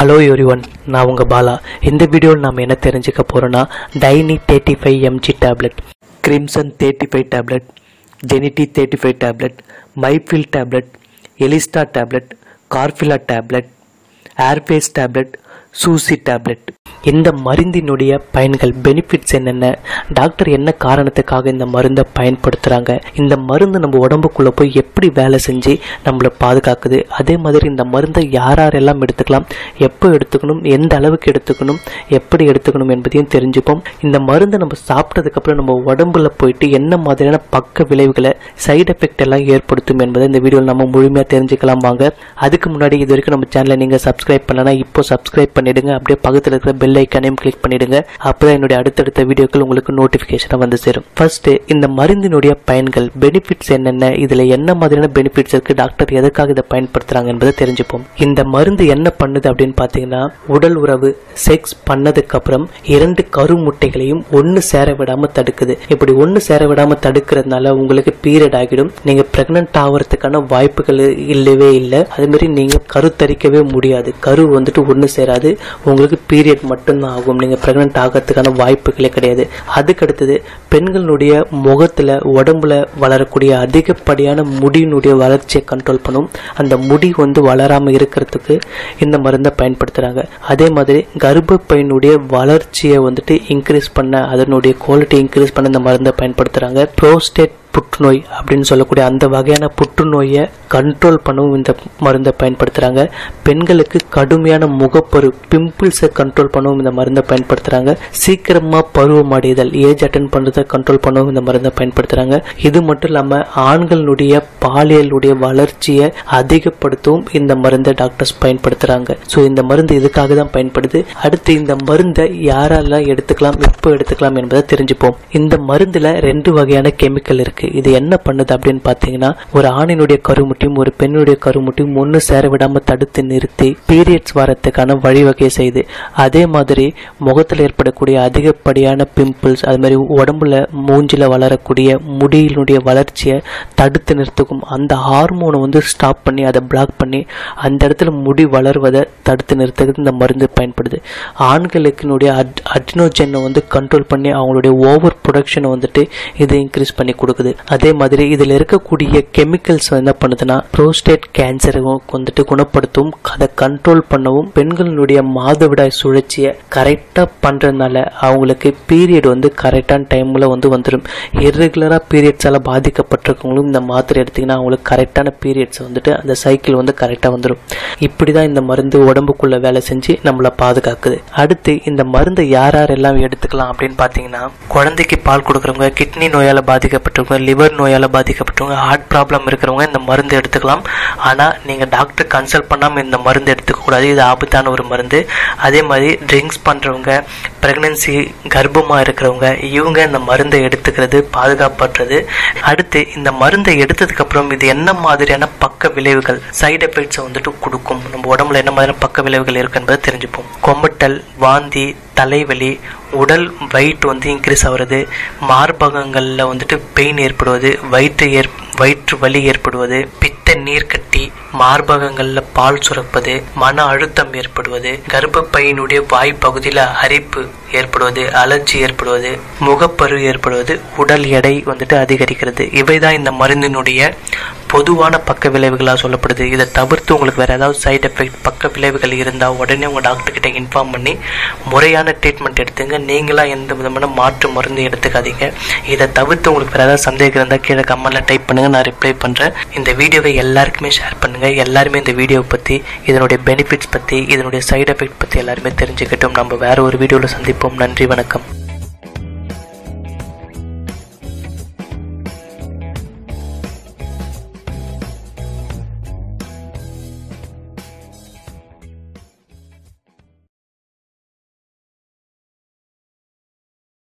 hello everyone நான் உங்கள் பாலா இந்த வீடியோவில் நாம் என்ன தெரிஞ்சுக்க போகிறோன்னா டைனி thirty five MG tablet Crimson thirty five tablet ஜெனிட்டி தேர்ட்டி ஃபைவ் டேப்லெட் மைஃபில் டேப்லெட் எலிஸ்டா டேப்லெட் கார்ஃபிலா டேப்லெட் ஏர்பேஸ் டேப்லெட் சூசி டேப்லெட் இந்த மருந்தினுடைய பயன்கள் பெனிஃபிட்ஸ் என்னென்ன டாக்டர் என்ன காரணத்துக்காக இந்த மருந்தை பயன்படுத்துகிறாங்க இந்த மருந்து நம்ம உடம்புக்குள்ளே போய் எப்படி வேலை செஞ்சு நம்மளை பாதுகாக்குது அதே மாதிரி இந்த மருந்தை யார் யாரெல்லாம் எடுத்துக்கலாம் எப்போ எடுத்துக்கணும் எந்த அளவுக்கு எடுத்துக்கணும் எப்படி எடுத்துக்கணும் என்பதையும் தெரிஞ்சுப்போம் இந்த மருந்தை நம்ம சாப்பிட்டதுக்கப்புறம் நம்ம உடம்புல போயிட்டு என்ன மாதிரியான பக்க விளைவுகளை சைடு எஃபெக்ட் எல்லாம் ஏற்படுத்தும் என்பதை இந்த வீடியோவில் நம்ம முழுமையாக தெரிஞ்சுக்கலாம் வாங்க அதுக்கு முன்னாடி இது வரைக்கும் நம்ம சேனலை நீங்கள் சப்ஸ்கிரைப் பண்ணலன்னா இப்போ சப்ஸ்கிரைப் பண்ணிடுங்க அப்படியே பக்கத்தில் இருக்கிற பெல் ஐக்கானையும் கிளிக் பண்ணிடுங்க அப்பதான் என்னுடைய அடுத்தடுத்த வீடியோக்கள் உங்களுக்கு நோட்டிஃபிகேஷனாக வந்து சேரும் ஃபர்ஸ்ட் இந்த மருந்தினுடைய பயன்கள் பெனிஃபிட்ஸ் என்னென்ன இதுல என்ன மாதிரியான பெனிஃபிட்ஸ் இருக்கு டாக்டர் எதற்காக இதை பயன்படுத்துறாங்க என்பதை தெரிஞ்சுப்போம் இந்த மருந்து என்ன பண்ணுது அப்படின்னு பார்த்தீங்கன்னா உடல் உறவு செக்ஸ் பண்ணதுக்கு அப்புறம் இரண்டு கரு முட்டைகளையும் ஒன்று சேர விடாம தடுக்குது இப்படி ஒன்று சேர விடாம தடுக்கிறதுனால உங்களுக்கு பீரியட் ஆகிடும் நீங்க பிரெக்னன்ட் ஆகிறதுக்கான வாய்ப்புகள் இல்லவே இல்லை அதே மாதிரி நீங்க கருத்தரிக்கவே முடியாது கரு வந்துட்டு ஒன்று சேராது உங்களுக்கு பீரியட் மட்டும்தான் ஆகும் நீங்க பிரெக்னன்ட் ஆகிறதுக்கான வாய்ப்புகளே கிடையாது அதுக்கு அடுத்தது பெண்களுடைய முகத்துல உடம்புல வளரக்கூடிய அதிகப்படியான முடியினுடைய வளர்ச்சியை கண்ட்ரோல் பண்ணும் அந்த முடி வந்து வளராம இருக்கிறதுக்கு இந்த மருந்தை பயன்படுத்துறாங்க அதே மாதிரி கர்ப்பப்பையினுடைய வளர்ச்சியை வந்துட்டு இன்க்ரீஸ் பண்ண அதனுடைய குவாலிட்டி இன்க்ரீஸ் பண்ண இந்த மருந்தை பயன்படுத்துறாங்க ப்ரோஸ்டேட் புற்றுநோய் அப்படின்னு சொல்லக்கூடிய அந்த வகையான புற்றுநோயை கண்ட்ரோல் பண்ணவும் இந்த மருந்தை பயன்படுத்துகிறாங்க பெண்களுக்கு கடுமையான முகப்பரு பிம்பிள்ஸை கண்ட்ரோல் பண்ணவும் இந்த மருந்தை பயன்படுத்துகிறாங்க சீக்கிரமாக பருவம் அடைதல் ஏஜ் அட்டன் பண்ணுறதை கண்ட்ரோல் பண்ணவும் இந்த மருந்தை பயன்படுத்துகிறாங்க இது மட்டும் இல்லாமல் ஆண்களுடைய பாலியலுடைய வளர்ச்சியை அதிகப்படுத்தவும் இந்த மருந்தை டாக்டர்ஸ் பயன்படுத்துகிறாங்க ஸோ இந்த மருந்து இதுக்காக தான் பயன்படுது அடுத்து இந்த மருந்தை யாரெல்லாம் எடுத்துக்கலாம் எப்போ எடுத்துக்கலாம் என்பதை தெரிஞ்சுப்போம் இந்த மருந்தில் ரெண்டு வகையான கெமிக்கல் இருக்கு இருக்கு இது என்ன பண்ணுது அப்படின்னு பார்த்தீங்கன்னா ஒரு ஆணினுடைய கருமுட்டியும் ஒரு பெண்ணுடைய கருமுட்டியும் ஒன்று சேர விடாம தடுத்து நிறுத்தி பீரியட்ஸ் வரத்துக்கான வழிவகை செய்யுது அதே மாதிரி முகத்தில் ஏற்படக்கூடிய அதிகப்படியான பிம்பிள்ஸ் அது மாதிரி உடம்புல மூஞ்சில வளரக்கூடிய முடியினுடைய வளர்ச்சியை தடுத்து நிறுத்துக்கும் அந்த ஹார்மோனை வந்து ஸ்டாப் பண்ணி அதை பிளாக் பண்ணி அந்த இடத்துல முடி வளர்வதை தடுத்து நிறுத்துறது இந்த மருந்து பயன்படுது ஆண்களுக்கினுடைய அட் அட்னோஜனை வந்து கண்ட்ரோல் பண்ணி அவங்களுடைய ஓவர் ப்ரொடக்ஷனை வந்துட்டு இது இன்க்ரீஸ் பண்ணி கொடுக்குது அதே மாதிரி இதில் இருக்கக்கூடிய கெமிக்கல்ஸ் என்ன பண்ணுதுன்னா ப்ரோஸ்டேட் கேன்சரை வந்துட்டு குணப்படுத்தும் அதை கண்ட்ரோல் பண்ணவும் பெண்களுடைய மாதவிடாய் சுழற்சியை கரெக்டாக பண்ணுறதுனால அவங்களுக்கு பீரியட் வந்து கரெக்டான டைமில் வந்து வந்துடும் இர்ரெகுலராக பீரியட்ஸால் பாதிக்கப்பட்டிருக்கவங்களும் இந்த மாத்திரை எடுத்திங்கன்னா அவங்களுக்கு கரெக்டான பீரியட்ஸ் வந்துட்டு அந்த சைக்கிள் வந்து கரெக்டாக வந்துடும் இப்படி தான் இந்த மருந்து உடம்புக்குள்ள வேலை செஞ்சு நம்மளை பாதுகாக்குது அடுத்து இந்த மருந்தை யார் யாரெல்லாம் எடுத்துக்கலாம் அப்படின்னு பார்த்தீங்கன்னா குழந்தைக்கு பால் கொடுக்குறவங்க கிட்னி நோயால் பாதிக்கப்பட்டிருக்கவங்க லிவர் நோயால் பாதிக்கப்பட்டவங்க ஹார்ட் ப்ராப்ளம் இருக்கிறவங்க இந்த மருந்து எடுத்துக்கலாம் ஆனால் நீங்கள் டாக்டர் கன்சல்ட் பண்ணாமல் இந்த மருந்து எடுத்துக்கக்கூடாது இது ஆபத்தான ஒரு மருந்து அதே மாதிரி ட்ரிங்க்ஸ் பண்ணுறவங்க ப்ரெக்னன்சி கர்ப்பமாக இருக்கிறவங்க இவங்க இந்த மருந்தை எடுத்துக்கிறது பாதுகாப்பற்றது அடுத்து இந்த மருந்தை எடுத்ததுக்கப்புறம் இது என்ன மாதிரியான பக்க விளைவுகள் சைடு எஃபெக்ட்ஸை வந்துட்டு கொடுக்கும் நம்ம உடம்புல என்ன மாதிரியான பக்க விளைவுகள் இருக்கு என்பதை தெரிஞ்சுப்போம் கொமட்டல் வாந்தி தலைவலி உடல் வெயிட் வந்து இன்க்ரீஸ் ஆகுறது மார்பகங்களில் வந்துட்டு பெயின் ஏற்படுவது வயிற்று ஏற் வயிற்று வலி ஏற்படுவது பித்த நீர் கட்டி மார்பகங்களில் பால் சுரப்பது மன அழுத்தம் ஏற்படுவது கர்ப்பப்பையினுடைய வாய் பகுதியில் அரிப்பு ஏற்படுவது அலர்ஜி ஏற்படுவது முகப்பரு ஏற்படுவது உடல் எடை வந்துட்டு அதிகரிக்கிறது இவைதான் இந்த மருந்தினுடைய பொதுவான பக்க விளைவுகளாக சொல்லப்படுது இதை தவிர்த்து உங்களுக்கு வேறு ஏதாவது சைடு எஃபெக்ட் பக்க விளைவுகள் இருந்தால் உடனே உங்கள் டாக்டர் கிட்ட இன்ஃபார்ம் பண்ணி முறையான ட்ரீட்மெண்ட் எடுத்துங்க நீங்களாக எந்த விதமான மாற்று மருந்து எடுத்துக்காதீங்க இதை தவிர்த்து உங்களுக்கு வேறு ஏதாவது சந்தேகம் இருந்தால் கீழே கமெண்ட்டில் டைப் பண்ணுங்கள் நான் ரிப்ளை பண்ணுறேன் இந்த வீடியோவை எல்லாருக்குமே ஷேர் பண்ணுங்கள் எல்லாருமே இந்த வீடியோவை பற்றி இதனுடைய பெனிஃபிட்ஸ் பற்றி இதனுடைய சைடு எஃபெக்ட் பற்றி எல்லாருமே தெரிஞ்சுக்கிட்டோம் நம்ம வேறு ஒரு வீடியோவில் சந்திப்போம் நன்றி வணக்கம்